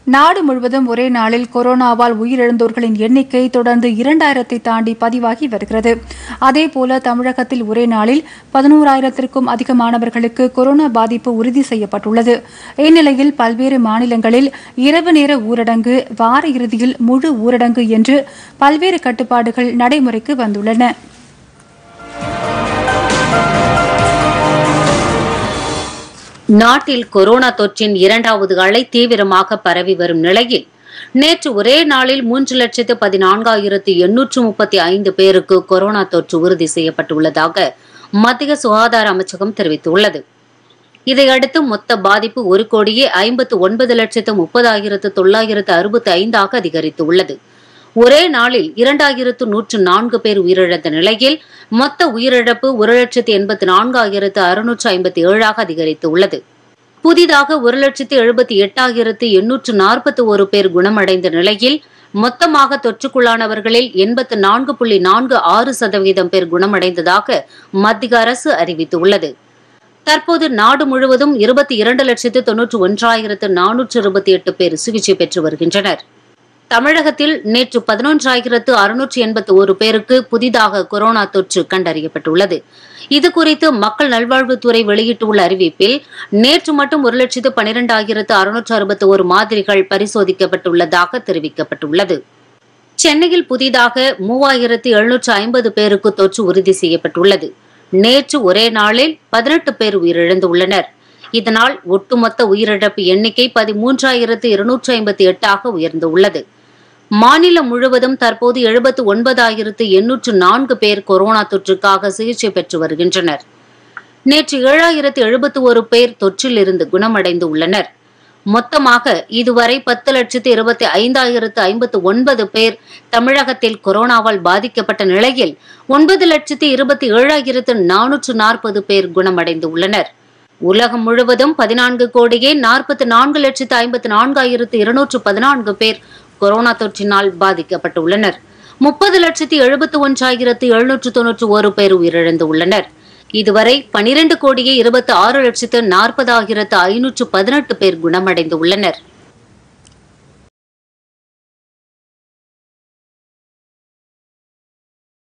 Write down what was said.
நாடு முழுவதும் ஒரே நாளில் கொரோனாவால் உயிரிழந்தோர்களின் எண்ணிக்கை தொடர்ந்து இரண்டாயிரத்தை தாண்டி பதிவாகி வருகிறது அதேபோல தமிழகத்தில் ஒரே நாளில் பதினோராயிரத்திற்கும் அதிகமானவர்களுக்கு கொரோனா பாதிப்பு உறுதி செய்யப்பட்டுள்ளது இந்நிலையில் பல்வேறு மாநிலங்களில் இரவு நேர ஊரடங்கு வார இறுதியில் முழு ஊரடங்கு என்று பல்வேறு கட்டுப்பாடுகள் நடைமுறைக்கு வந்துள்ளன நாட்டில் கொரோனா தொற்றின் இரண்டாவது அலை தீவிரமாக பரவி வரும் நிலையில் நேற்று ஒரே நாளில் மூன்று லட்சத்து பதினான்காயிரத்து எண்ணூற்று முப்பத்தி ஐந்து பேருக்கு கொரோனா தொற்று உறுதி செய்யப்பட்டுள்ளதாக மத்திய சுகாதார அமைச்சகம் தெரிவித்துள்ளது இதையடுத்து மொத்த பாதிப்பு ஒரு கோடியே ஐம்பத்து ஒன்பது லட்சத்து முப்பதாயிரத்து தொள்ளாயிரத்து அறுபத்தி ஐந்தாக அதிகரித்துள்ளது ஒரே நாளில் இரண்டாயிரத்து நூற்று நான்கு பேர் உயிரிழந்த நிலையில் மொத்த உயிரிழப்பு ஒரு லட்சத்து எண்பத்தி நான்காயிரத்து அறுநூற்று ஐம்பத்தி ஏழாக அதிகரித்துள்ளது புதிதாக ஒரு லட்சத்து எழுபத்தி எட்டாயிரத்து எண்ணூற்று நாற்பத்தி ஒரு பேர் குணமடைந்த நிலையில் மொத்தமாக தொற்றுக்குள்ளானவர்களில் எண்பத்து நான்கு புள்ளி நான்கு ஆறு சதவீதம் பேர் குணமடைந்ததாக மத்திய அரசு அறிவித்துள்ளது தற்போது நாடு முழுவதும் இருபத்தி இரண்டு லட்சத்து தொன்னூற்று ஒன்றாயிரத்து நானூற்று இருபத்தி எட்டு பேர் சிகிச்சை பெற்று வருகின்றனர் தமிழகத்தில் நேற்று பதினொன்றாயிரத்து அறுநூற்று எண்பத்தி ஒரு பேருக்கு புதிதாக கொரோனா தொற்று கண்டறியப்பட்டுள்ளது இது குறித்து மக்கள் நல்வாழ்வுத்துறை வெளியிட்டுள்ள அறிவிப்பில் நேற்று மட்டும் ஒரு லட்சத்து பனிரெண்டாயிரத்து அறுநூற்று அறுபத்தி ஒரு மாதிரிகள் பரிசோதிக்கப்பட்டுள்ளதாக தெரிவிக்கப்பட்டுள்ளது சென்னையில் புதிதாக மூவாயிரத்து எழுநூற்று ஐம்பது பேருக்கு தொற்று உறுதி செய்யப்பட்டுள்ளது நேற்று ஒரே நாளில் பதினெட்டு பேர் உயிரிழந்துள்ளனர் இதனால் ஒட்டுமொத்த உயிரிழப்பு எண்ணிக்கை பதிமூன்றாயிரத்து இருநூற்று ஐம்பத்தி எட்டாக உயர்ந்துள்ளது மாநிலம் முழுவதும் தற்போது எழுபத்து ஒன்பதாயிரத்து எண்ணூற்று நான்கு பேர் கொரோனா தொற்றுக்காக சிகிச்சை பெற்று வருகின்றனர் நேற்று ஏழாயிரத்து எழுபத்து ஒரு பேர் தொற்றில் இருந்து குணமடைந்து உள்ளனர் மொத்தமாக இதுவரை பத்து லட்சத்து இருபத்தி ஐந்தாயிரத்து ஐம்பத்து ஒன்பது பேர் தமிழகத்தில் கொரோனாவால் பாதிக்கப்பட்ட நிலையில் ஒன்பது லட்சத்து இருபத்தி ஏழாயிரத்து நானூற்று நாற்பது பேர் குணமடைந்து உள்ளனர் உலகம் முழுவதும் பதினான்கு கோடியே நாற்பத்தி நான்கு லட்சத்து ஐம்பத்தி நான்காயிரத்து இருநூற்று பதினான்கு பேர் கொரோனா தொற்றினால் பாதிக்கப்பட்டுள்ளனர் முப்பது லட்சத்து எழுபத்தி ஒன்றாயிரத்து எழுநூற்று தொன்னூற்று ஒரு பேர் உயிரிழந்து உள்ளனர் இதுவரை பனிரெண்டு கோடியே இருபத்தி ஆறு லட்சத்து நாற்பதாயிரத்து ஐநூற்று பதினெட்டு பேர் குணமடைந்து உள்ளனர்